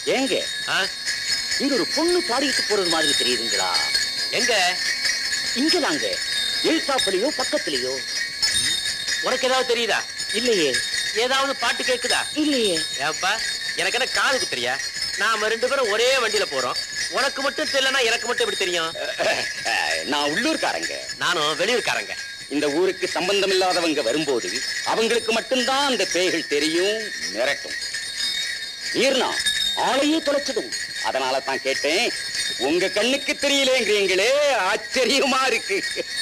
ஏங்க ஆ? இங்க ஒரு பொண்ணு பாடிட்டு போறது மாதிரி தெரியுதுங்களா எங்க இங்க நாங்க எழுத்தாப்புலயோ பக்கத்துலயோ உனக்கு ஏதாவது தெரியுதா இல்லையே ஏதாவது பாட்டு கேக்குதா இல்லையே ஏப்பா எனக்கு என்ன காதுக்கு தெரியா நாம ரெண்டு பேரும் ஒரே வண்டியில போறோம் உனக்கு மட்டும் தெரியலனா எனக்கு மட்டும் எப்படி தெரியும் அஹ், நான் உள்ளூர்காரங்க நானும் வெளியூர்காரங்க இந்த ஊருக்கு சம்பந்தம் இல்லாதவங்க வரும்போது அவங்களுக்கு மட்டும்தான் அந்த பேய்கள் தெரியும் மிரட்டும் ஈர்னா ஆளையே தொலைச்சிடும் அதனால தான் கேட்டேன் உங்க கண்ணுக்கு தெரியலேங்கிறீங்களே ஆச்சரியமா இருக்கு